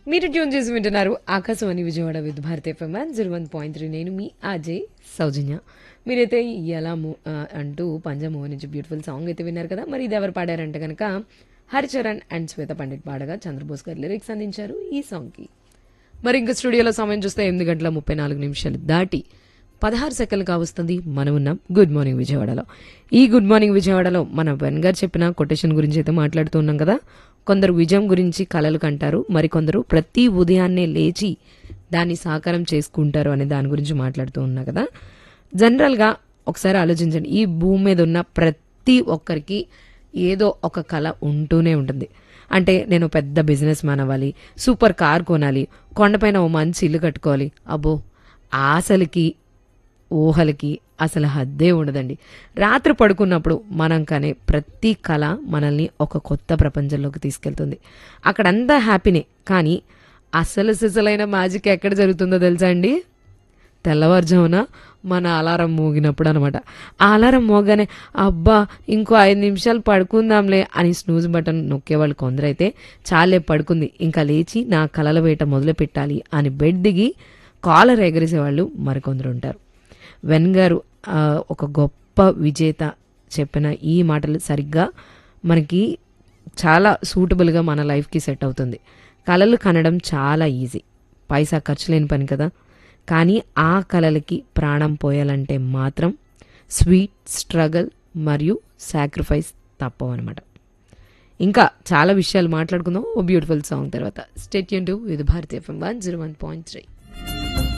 మీరు ట్యూన్ చేసి వింటున్నారు Akashvani Vijayawada with Bharati FM one zero one point three నేను మీ అజయ్ సౌజన్య మీరైతే ఎలా మూ- ఆ, అంటూ పంజామూ నుంచి బ్యూటిఫుల్ సాంగ్ అయితే విన్నారు కదా మరి ఇది ఎవరు పాడారంటే కనుక హరిచరణ్ అండ్ శ్వేత పండిట్ పాడగా చంద్రబోస్ గారు లిరిక్స్ అందించారు ఈ సాంగ్కి మరి ఇంకా స్టూడియోలో సమయం చూస్తే ఎనిమిది గంటల ముప్పై నాలుగు నిమిషాలు దాటి పదహారు సెకండ్లు కావస్తుంది మనం ఉన్నాం గుడ్ మార్నింగ్ విజయవాడలో ఈ గుడ్ మార్నింగ్ విజయవాడలో మన వెన్ గారు చెప్పిన కొటేషన్ గురించి అయితే మాట్లాడుతూ ఉన్నాం కదా కొందరు విజయం గురించి కలలు కంటారు మరికొందరు ప్రతి ఉదయాన్నే లేచి దాన్ని సాకారం చేసుకుంటారు అనే దాని గురించి మాట్లాడుతూ ఉన్నా కదా జనరల్గా ఒకసారి ఆలోచించండి ఈ భూమి మీద ఉన్న ప్రతి ఒక్కరికి ఏదో ఒక కళ ఉంటూనే ఉంటుంది అంటే నేను పెద్ద బిజినెస్ మ్యాన్ అవ్వాలి సూపర్ కార్ కొనాలి కొండపైన ఓ మంచి ఇల్లు కట్టుకోవాలి అబ్బో ఆశలకి ఊహలకి అసలు హద్దే ఉండదండి రాత్రి పడుకున్నప్పుడు మనం కనే ప్రతి కళ మనల్ని ఒక కొత్త ప్రపంచంలోకి తీసుకెళ్తుంది అక్కడంతా హ్యాపీనే కానీ అసలు సిసలైన మ్యాజిక్ ఎక్కడ జరుగుతుందో తెలుసా అండి తెల్లవారుజామున మన అలారం మోగినప్పుడు అనమాట ఆ అలారం మోగానే అబ్బా ఇంకో ఐదు నిమిషాలు పడుకుందాంలే అని స్నూజ్ బటన్ నొక్కేవాళ్ళు కొందరైతే చాలే పడుకుంది ఇంకా లేచి నా కలల వేట మొదలు పెట్టాలి అని బెడ్ దిగి కాలర్ ఎగరేసేవాళ్ళు మరికొందరు ఉంటారు వెన్ గారు ఆ, ఒక గొప్ప విజేత చెప్పిన ఈ మాటలు సరిగ్గా మనకి చాలా సూటబుల్గా మన లైఫ్కి సెట్ అవుతుంది కళలు కనడం చాలా ఈజీ పైసా ఖర్చు లేని పని కదా కానీ ఆ కళలకి ప్రాణం పోయాలంటే మాత్రం స్వీట్ స్ట్రగల్ మరియు సాక్రిఫైస్ తప్పవన్నమాట ఇంకా చాలా విషయాలు మాట్లాడుకుందాం ఓ బ్యూటిఫుల్ సాంగ్ తర్వాత స్టేట్ యూన్ to with Bharati FM one zero one point three